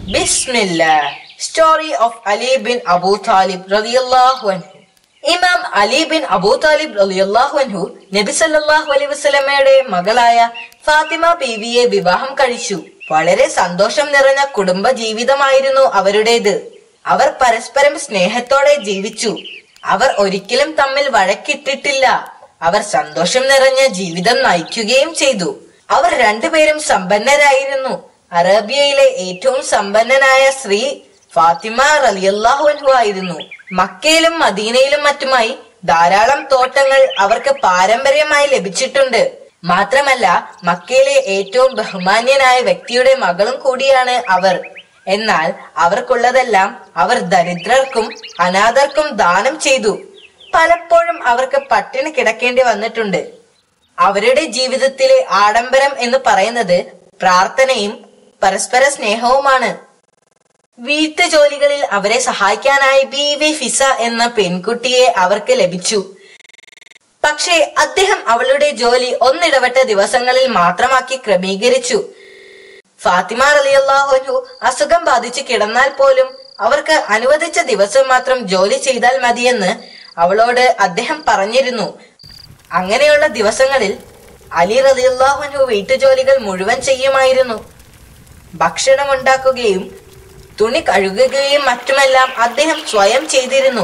Bismillah story of Ali bin Abu Talib റളിയല്ലാഹു അൻഹു ഇമാം അലി ബിൻ അബൂ താലിബ് റളിയല്ലാഹു അൻഹു നബി സല്ലല്ലാഹു അലൈഹി വസല്ലമയുടെ മകളായ ഫാത്തിമ ബീവിയെ വിവാഹം കഴിച്ചു വളരെ സന്തോഷം നിറഞ്ഞ കുടുംബ ജീവിതമായിരുന്നു അവരുടേത് അവർ പരസ്പരം സ്നേഹത്തോടെ ജീവിച്ചു അവർ ഒരിക്കലും തമ്മിൽ വഴക്കിട്ടിട്ടില്ല അവർ സന്തോഷം നിറഞ്ഞ ജീവിതം നയിക്കുകയും ചെയ്തു അവർ രണ്ടുപേരും സമ്പന്നരായിരുന്നു അറേബ്യയിലെ ഏറ്റവും സമ്പന്നനായ സ്ത്രീ ഫാത്തിമ റലിയല്ലാഹു അൻഹു ആയിരുന്നു മക്കയിലും മദീനയിലും മറ്റുമായി ധാരാളം തോട്ടങ്ങൾ അവർക്ക് പാരമ്പര്യമായി ലഭിച്ചിട്ടുണ്ട് മാത്രമല്ല മക്കയിലെ ഏറ്റവും ബഹുമാന്യനായ വ്യക്തിയുടെ മകളും കൂടിയാണ് അവർ എന്നാൽ അവർക്കുള്ളതെല്ലാം അവർ ദരിദ്രർക്കും അനാഥർക്കും ദാനം ചെയ്തു പലപ്പോഴും അവർക്ക് പട്ടിണി കിടക്കേണ്ടി വന്നിട്ടുണ്ട് അവരുടെ ജീവിതത്തിലെ ആഡംബരം എന്ന് പറയുന്നത് പ്രാർത്ഥനയും പരസ്പര സ്നേഹവുമാണ് വീട്ടു ജോലികളിൽ അവരെ സഹായിക്കാനായി ബി വി ഫിസ എന്ന പെൺകുട്ടിയെ അവർക്ക് ലഭിച്ചു പക്ഷേ അദ്ദേഹം അവളുടെ ജോലി ഒന്നിടവിട്ട ദിവസങ്ങളിൽ മാത്രമാക്കി ക്രമീകരിച്ചു ഫാത്തിമ റളിയല്ലാഹു അസുഖം ബാധിച്ച് കിടന്നാൽ പോലും അവർക്ക് അനുവദിച്ച ദിവസം മാത്രം ജോലി ചെയ്താൽ മതിയെന്ന് അവളോട് അദ്ദേഹം പറഞ്ഞിരുന്നു അങ്ങനെയുള്ള ദിവസങ്ങളിൽ അലി റളിയല്ലാഹു വീട്ടുജോലികൾ മുഴുവൻ ചെയ്യുമായിരുന്നു ഭക്ഷണം ഉണ്ടാക്കുകയും തുണി കഴുകുകയും മറ്റുമെല്ലാം അദ്ദേഹം സ്വയം ചെയ്തിരുന്നു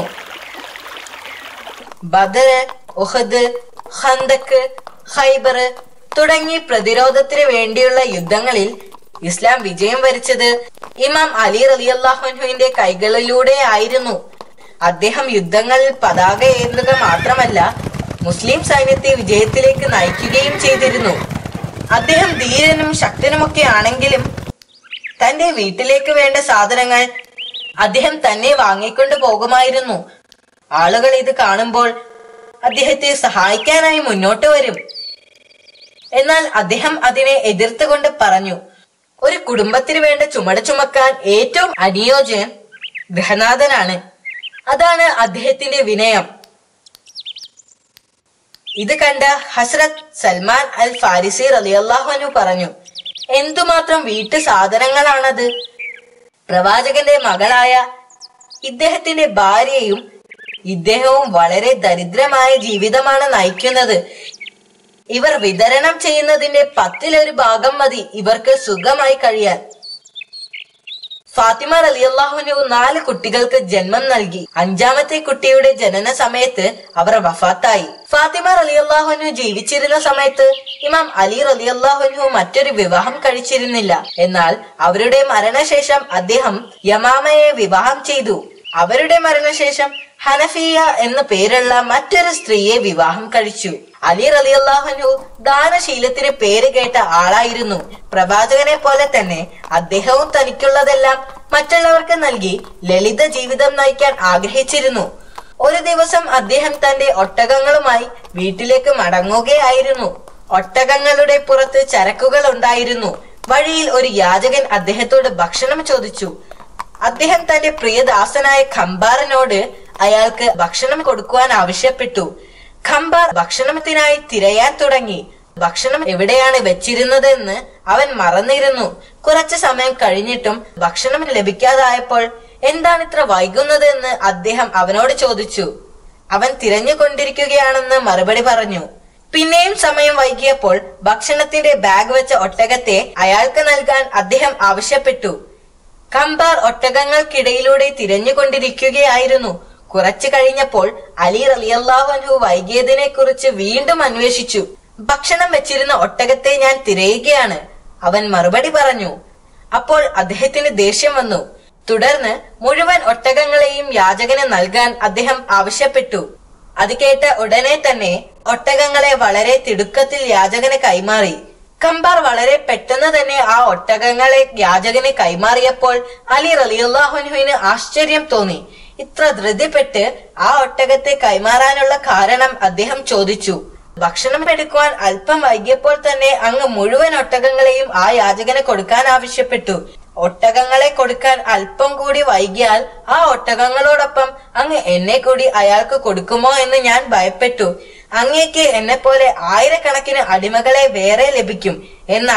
ബദർ ഉഹദ് ഖന്തക്ക് ഖൈബർ തുടങ്ങി പ്രതിരോധത്തിന് വേണ്ടിയുള്ള യുദ്ധങ്ങളിൽ ഇസ്ലാം വിജയം വരിച്ചത് ഇമാം അലി റലിയല്ലാഹുവിന്റെ കൈകളിലൂടെ ആയിരുന്നു അദ്ദേഹം യുദ്ധങ്ങളിൽ പതാക ഏന്തുക മാത്രമല്ല മുസ്ലിം സൈന്യത്തെ വിജയത്തിലേക്ക് നയിക്കുകയും ചെയ്തിരുന്നു അദ്ദേഹം ധീരനും ശക്തനുമൊക്കെ ആണെങ്കിലും തന്റെ വീട്ടിലേക്ക് വേണ്ട സാധനങ്ങൾ അദ്ദേഹം തന്നെ വാങ്ങിക്കൊണ്ട് പോകുമായിരുന്നു ആളുകൾ ഇത് കാണുമ്പോൾ അദ്ദേഹത്തെ സഹായിക്കാനായി മുന്നോട്ട് വരും എന്നാൽ അദ്ദേഹം അതിനെ എതിർത്തുകൊണ്ട് പറഞ്ഞു ഒരു കുടുംബത്തിന് വേണ്ട ചുമട് ചുമക്കാൻ ഏറ്റവും അനുയോജ്യൻ ഗൃഹനാഥനാണ് അതാണ് അദ്ദേഹത്തിന്റെ വിനയം ഇത് കണ്ട ഹസ്രത് സൽമാൻ അൽ ഫാരിസി റലിയല്ലാഹുനു പറഞ്ഞു എന്തുമാത്രം വീട്ടു സാധനങ്ങളാണത് പ്രവാചകന്റെ മകളായ ഇദ്ദേഹത്തിന്റെ ഭാര്യയും ഇദ്ദേഹവും വളരെ ദരിദ്രമായ ജീവിതമാണ് നയിക്കുന്നത് ഇവർ വിതരണം ചെയ്യുന്നതിന്റെ പത്തിലൊരു ഭാഗം മതി ഇവർക്ക് സുഖമായി കഴിയാൻ ഫാത്തിമ റലിയല്ലാഹുനു നാല് കുട്ടികൾക്ക് ജന്മം നൽകി അഞ്ചാമത്തെ കുട്ടിയുടെ ജനന സമയത്ത് അവർ വഫാത്തായി ഫാത്തിമ റലിയല്ലാഹുനു ജീവിച്ചിരുന്ന സമയത്ത് ഇമാം അലി റലിയല്ലാഹുനു മറ്റൊരു വിവാഹം കഴിച്ചിരുന്നില്ല എന്നാൽ അവരുടെ മരണശേഷം അദ്ദേഹം യമാമയെ വിവാഹം ചെയ്തു അവരുടെ മരണശേഷം ഹനഫിയ എന്ന പേരുള്ള മറ്റൊരു സ്ത്രീയെ വിവാഹം കഴിച്ചു അലി റലിയല്ലാഹുനു ദാനശീലത്തിന് പേര് കേട്ട ആളായിരുന്നു പ്രവാചകനെ പോലെ തന്നെ അദ്ദേഹവും തനിക്കുള്ളതെല്ലാം മറ്റുള്ളവർക്ക് നൽകി ലളിത ജീവിതം നയിക്കാൻ ആഗ്രഹിച്ചിരുന്നു ഒരു ദിവസം അദ്ദേഹം തന്റെ ഒട്ടകങ്ങളുമായി വീട്ടിലേക്ക് മടങ്ങുകയായിരുന്നു ഒട്ടകങ്ങളുടെ പുറത്ത് ചരക്കുകൾ ഉണ്ടായിരുന്നു വഴിയിൽ ഒരു യാചകൻ അദ്ദേഹത്തോട് ഭക്ഷണം ചോദിച്ചു അദ്ദേഹം തന്റെ പ്രിയദാസനായ ഖംബാറിനോട് അയാൾക്ക് ഭക്ഷണം കൊടുക്കുവാൻ ആവശ്യപ്പെട്ടു ഖംബാർ ഭക്ഷണത്തിനായി തിരയാൻ തുടങ്ങി ഭക്ഷണം എവിടെയാണ് വെച്ചിരുന്നതെന്ന് അവൻ മറന്നിരുന്നു കുറച്ചു സമയം കഴിഞ്ഞിട്ടും ഭക്ഷണം ലഭിക്കാതായപ്പോൾ എന്താണ് ഇത്ര വൈകുന്നതെന്ന് അദ്ദേഹം അവനോട് ചോദിച്ചു അവൻ തിരഞ്ഞുകൊണ്ടിരിക്കുകയാണെന്ന് മറുപടി പറഞ്ഞു പിന്നെയും സമയം വൈകിയപ്പോൾ ഭക്ഷണത്തിന്റെ ബാഗ് വെച്ച ഒട്ടകത്തെ അയാൾക്ക് നൽകാൻ അദ്ദേഹം ആവശ്യപ്പെട്ടു കമ്പാർ ഒട്ടകങ്ങൾക്കിടയിലൂടെ തിരഞ്ഞുകൊണ്ടിരിക്കുകയായിരുന്നു കുറച്ചു കഴിഞ്ഞപ്പോൾ അലി റലിയല്ലാഹു വൈകിയതിനെ കുറിച്ച് വീണ്ടും അന്വേഷിച്ചു ഭക്ഷണം വെച്ചിരുന്ന ഒട്ടകത്തെ ഞാൻ തിരയുകയാണ് അവൻ മറുപടി പറഞ്ഞു അപ്പോൾ അദ്ദേഹത്തിന് ദേഷ്യം വന്നു തുടർന്ന് മുഴുവൻ ഒട്ടകങ്ങളെയും യാചകന് നൽകാൻ അദ്ദേഹം ആവശ്യപ്പെട്ടു അത് കേട്ട ഉടനെ തന്നെ ഒട്ടകങ്ങളെ വളരെ തിടുക്കത്തിൽ യാചകന് കൈമാറി കമ്പാർ വളരെ പെട്ടെന്ന് തന്നെ ആ ഒട്ടകങ്ങളെ യാചകന് കൈമാറിയപ്പോൾ അലി റലിയുല്ലാഹുനുവിന് ആശ്ചര്യം തോന്നി ഇത്ര ധൃതിപ്പെട്ട് ആ ഒട്ടകത്തെ കൈമാറാനുള്ള കാരണം അദ്ദേഹം ചോദിച്ചു ഭക്ഷണം എടുക്കുവാൻ അല്പം വൈകിയപ്പോൾ തന്നെ അങ്ങ് മുഴുവൻ ഒട്ടകങ്ങളെയും ആ യാചകന് കൊടുക്കാൻ ആവശ്യപ്പെട്ടു ഒട്ടകങ്ങളെ കൊടുക്കാൻ അല്പം കൂടി വൈകിയാൽ ആ ഒട്ടകങ്ങളോടൊപ്പം അങ്ങ് എന്നെ കൂടി അയാൾക്ക് കൊടുക്കുമോ എന്ന് ഞാൻ ഭയപ്പെട്ടു അങ്ങേക്ക് എന്നെ പോലെ ആയിരക്കണക്കിന് അടിമകളെ വേറെ ലഭിക്കും എന്നാൽ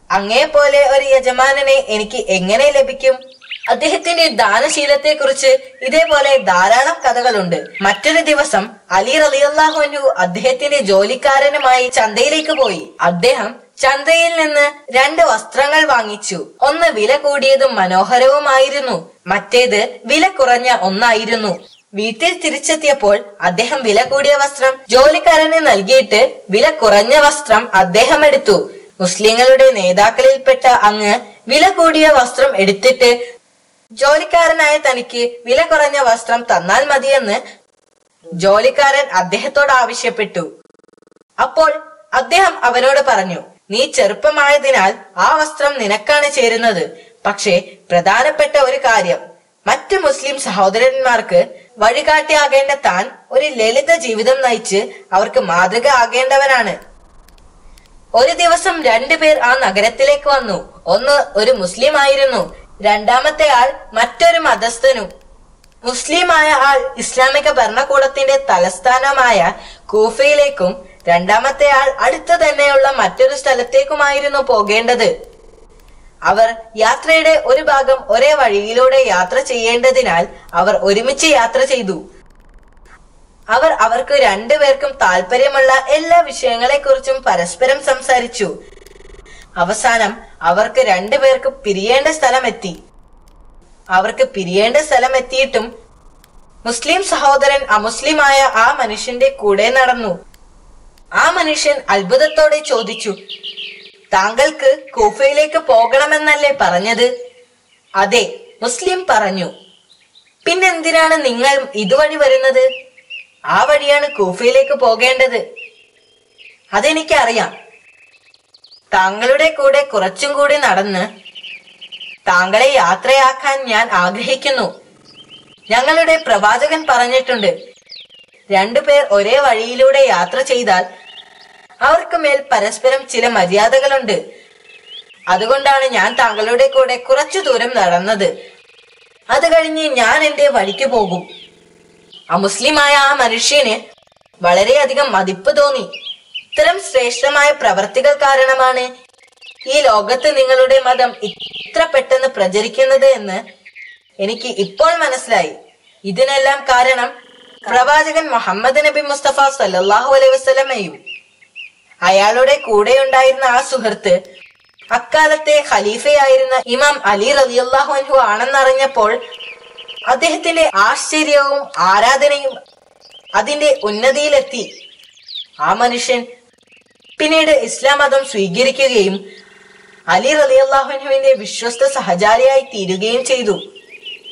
അങ്ങേ പോലെ ഒരു യജമാനനെ എനിക്ക് എങ്ങനെ ലഭിക്കും അദ്ദേഹത്തിന്റെ ദാനശീലത്തെ കുറിച്ച് ഇതേപോലെ ധാരാളം കഥകളുണ്ട് മറ്റൊരു ദിവസം അലി റലിയല്ലാഹു അൻഹു അദ്ദേഹത്തിന്റെ ജോലിക്കാരനുമായി ചന്തയിലേക്ക് പോയി അദ്ദേഹം ചന്തയിൽ നിന്ന് രണ്ട് വസ്ത്രങ്ങൾ വാങ്ങിച്ചു ഒന്ന് വില കൂടിയതും മനോഹരവുമായിരുന്നു മറ്റേത് വില കുറഞ്ഞ ഒന്നായിരുന്നു വീട്ടിൽ തിരിച്ചെത്തിയപ്പോൾ അദ്ദേഹം വില കൂടിയ വസ്ത്രം ജോലിക്കാരന് നൽകിയിട്ട് വില കുറഞ്ഞ വസ്ത്രം അദ്ദേഹം എടുത്തു മുസ്ലിങ്ങളുടെ നേതാക്കളിൽപ്പെട്ട അങ്ങ് വില കൂടിയ വസ്ത്രം എടുത്തിട്ട് ജോലിക്കാരനായ തനിക്ക് വില കുറഞ്ഞ വസ്ത്രം തന്നാൽ മതിയെന്ന് ജോലിക്കാരൻ അദ്ദേഹത്തോട് ആവശ്യപ്പെട്ടു അപ്പോൾ അദ്ദേഹം അവനോട് പറഞ്ഞു നീ ചെറുപ്പമായതിനാൽ ആ വസ്ത്രം നിനക്കാണ് ചേരുന്നത് പക്ഷേ പ്രധാനപ്പെട്ട ഒരു കാര്യം മറ്റ് മുസ്ലിം സഹോദരന്മാർക്ക് വഴികാട്ടിയാകേണ്ട താൻ ഒരു ലളിത ജീവിതം നയിച്ച് അവർക്ക് മാതൃക ആകേണ്ടവനാണ് ഒരു ദിവസം രണ്ടുപേർ ആ നഗരത്തിലേക്ക് വന്നു ഒന്ന് ഒരു മുസ്ലിം ആയിരുന്നു രണ്ടാമത്തെ ആൾ മറ്റൊരു മതസ്ഥനും മുസ്ലിമായ ആൾ ഇസ്ലാമിക ഭരണകൂടത്തിന്റെ തലസ്ഥാനമായ കൂഫയിലേക്കും രണ്ടാമത്തെ ആൾ അടുത്തു തന്നെയുള്ള മറ്റൊരു സ്ഥലത്തേക്കുമായിരുന്നു പോകേണ്ടത് അവർ യാത്രയുടെ ഒരു ഭാഗം ഒരേ വഴിയിലൂടെ യാത്ര ചെയ്യേണ്ടതിനാൽ അവർ ഒരുമിച്ച് യാത്ര ചെയ്തു അവർ അവർക്ക് രണ്ടുപേർക്കും താല്പര്യമുള്ള എല്ലാ വിഷയങ്ങളെക്കുറിച്ചും പരസ്പരം സംസാരിച്ചു അവസാനം അവർക്ക് രണ്ടുപേർക്ക് പിരിയേണ്ട സ്ഥലം എത്തി അവർക്ക് പിരിയേണ്ട സ്ഥലം എത്തിയിട്ടും മുസ്ലിം സഹോദരൻ അമുസ്ലിമായ ആ മനുഷ്യന്റെ കൂടെ നടന്നു ആ മനുഷ്യൻ അത്ഭുതത്തോടെ ചോദിച്ചു താങ്കൾക്ക് കൂഫയിലേക്ക് പോകണമെന്നല്ലേ പറഞ്ഞത് അതെ മുസ്ലിം പറഞ്ഞു പിന്നെന്തിനാണ് നിങ്ങൾ ഇതുവഴി വരുന്നത് ആ വഴിയാണ് കൂഫയിലേക്ക് പോകേണ്ടത് അതെനിക്കറിയാം താങ്കളുടെ കൂടെ കുറച്ചും കൂടി നടന്ന് താങ്കളെ യാത്രയാക്കാൻ ഞാൻ ആഗ്രഹിക്കുന്നു ഞങ്ങളുടെ പ്രവാചകൻ പറഞ്ഞിട്ടുണ്ട് രണ്ടുപേർ ഒരേ വഴിയിലൂടെ യാത്ര ചെയ്താൽ അവർക്ക് മേൽ പരസ്പരം ചില മര്യാദകളുണ്ട് അതുകൊണ്ടാണ് ഞാൻ താങ്കളുടെ കൂടെ കുറച്ചു ദൂരം നടന്നത് അത് കഴിഞ്ഞ് ഞാൻ എന്റെ വഴിക്ക് പോകും അമുസ്ലിമായ ആ മനുഷ്യന് വളരെയധികം മതിപ്പ് തോന്നി ഇത്തരം ശ്രേഷ്ഠമായ പ്രവർത്തികൾ കാരണമാണ് ഈ ലോകത്ത് നിങ്ങളുടെ മതം ഇത്ര പെട്ടെന്ന് പ്രചരിക്കുന്നത് എന്ന് എനിക്ക് ഇപ്പോൾ മനസ്സിലായി ഇതിനെല്ലാം കാരണം പ്രവാചകൻ മുഹമ്മദ് നബി മുസ്തഫ സല്ലല്ലാഹു അലൈഹി വസല്ലമയും അയാളുടെ കൂടെയുണ്ടായിരുന്ന ആ സുഹൃത്ത് അക്കാലത്തെ ഖലീഫയായിരുന്ന ഇമാം അലി റളിയല്ലാഹു അൻഹു ആണെന്നറിഞ്ഞപ്പോൾ അദ്ദേഹത്തിന്റെ ആശ്ചര്യവും ആരാധനയും അതിന്റെ ഉന്നതിയിലെത്തി ആ മനുഷ്യൻ പിന്നീട് ഇസ്ലാം മതം സ്വീകരിക്കുകയും അലി റളിയല്ലാഹു അൻഹുവിന്റെ വിശ്വസ്ത സഹചാരിയായി തീരുകയും ചെയ്തു